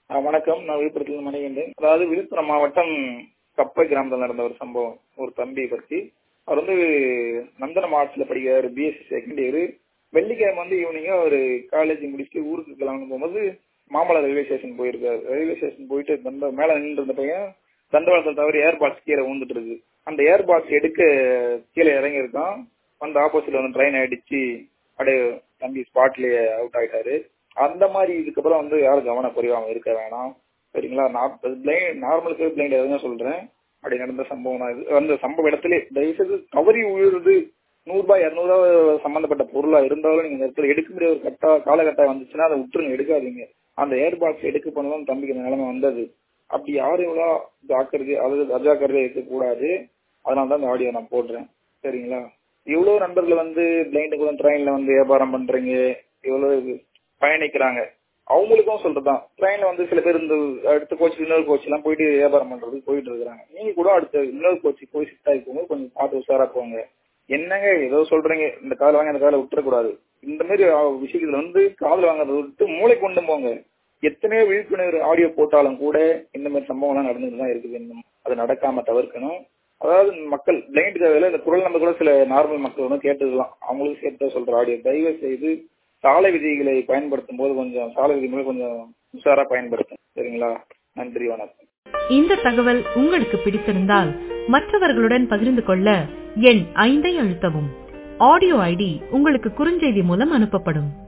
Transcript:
ஆ, வணக்கம் நான் விழுப்புரத்துல மணிகண்டன் அதாவது விழுப்புரம் மாவட்டம் கப்பை கிராமத்தில் நடந்த ஒரு சம்பவம் ஒரு தம்பியை பற்றி அவர் வந்து நந்தன மாவட்டத்தில் படிக்கிறார் பிஎஸ்சி செகண்ட் இயர் வெள்ளிக்கிழமை வந்து ஈவினிங்கா ஒரு காலேஜ் முடிச்சுட்டு ஊருக்கு கிளம்பணும் போகும்போது மாமலை ரயில்வே ஸ்டேஷன் போயிருக்காரு ரயில்வே ஸ்டேஷன் போயிட்டு தண்ட மேலே நின்று இருந்த பையன் தண்டவாளத்தை தவிர ஏர் பாக்ஸ் கீழே விழுந்துட்டு இருக்கு அந்த ஏர் பாக்ஸ் எடுக்க கீழே இறங்கி இருக்கான் வந்து ஆப்போசிட்ல வந்து ட்ரெயின் அடிச்சு அப்படியே தம்பி ஸ்பாட்லயே அவுட் ஆயிட்டாரு அந்த மாதிரி இதுக்கப்புறம் வந்து யாரும் கவனம் குறைவாம இருக்க வேணாம் சரிங்களா நான் பிளைண்ட் நார்மலுக்கு பிளைண்ட் எதுவும் சொல்றேன் அப்படி நடந்த சம்பவம் தான் இது அந்த சம்பவ இடத்துல தயவுசெய்து தவறி உழுறது நூறுபா இரநூறுவா சம்பந்தப்பட்ட பொருளா இருந்தாலும் நீங்க இந்த இடத்துல எடுக்க முடியாத ஒரு கட்டா காலகட்டம் வந்துச்சுன்னா அதை விட்டுருங்க எடுக்காதீங்க அந்த ஏர் பாக்ஸ் எடுக்க போனதான் தம்பிக்கு இந்த நிலைமை வந்தது அப்படி யாரும் எவ்வளோ ஜாக்கிரதை அதாவது அஜாக்கிரதை இருக்கக்கூடாது அதனால தான் இந்த ஆடியோ நான் போடுறேன் சரிங்களா இவ்வளோ நண்பர்கள் வந்து பிளைண்டு கூட ட்ரெயின்ல வந்து வியாபாரம் பண்றீங்க இவ்வளோ பயணிக்கிறாங்க அவங்களுக்கும் சொல்றதுதான் ட்ரெயின்ல வந்து சில பேர் இந்த அடுத்த கோச்சு இன்னொரு கோச் எல்லாம் போயிட்டு வியாபாரம் பண்றதுக்கு போயிட்டு இருக்காங்க நீங்க கூட அடுத்த இன்னொரு கோச்சு போய் சிட் ஆகி போங்க கொஞ்சம் பார்த்து உஷாரா போங்க என்னங்க ஏதோ சொல்றீங்க இந்த கால வாங்கி அந்த காலை விட்டுறக்கூடாது இந்த மாதிரி விஷயத்துல வந்து காதல் வாங்குறத விட்டு மூளை கொண்டு போங்க எத்தனையோ விழிப்புணர்வு ஆடியோ போட்டாலும் கூட இந்த மாதிரி சம்பவம்லாம் நடந்துட்டு தான் இருக்குது இன்னும் அது நடக்காம தவிர்க்கணும் அதாவது மக்கள் பிளைண்ட் தேவையில்ல இந்த குரல் நம்ம கூட சில நார்மல் மக்கள் வந்து கேட்டுக்கலாம் அவங்களுக்கு சேர்த்து சொல்ற ஆடியோ தயவு செய்து சாலை விதிகளை பயன்படுத்தும் போது கொஞ்சம் சாலை விதிகளை கொஞ்சம் உஷாரா பயன்படுத்தும் சரிங்களா நன்றி வணக்கம் இந்த தகவல் உங்களுக்கு பிடித்திருந்தால் மற்றவர்களுடன் பகிர்ந்து கொள்ள எண் ஐந்தை அழுத்தவும் ஆடியோ ஐடி உங்களுக்கு குறுஞ்செய்தி மூலம் அனுப்பப்படும்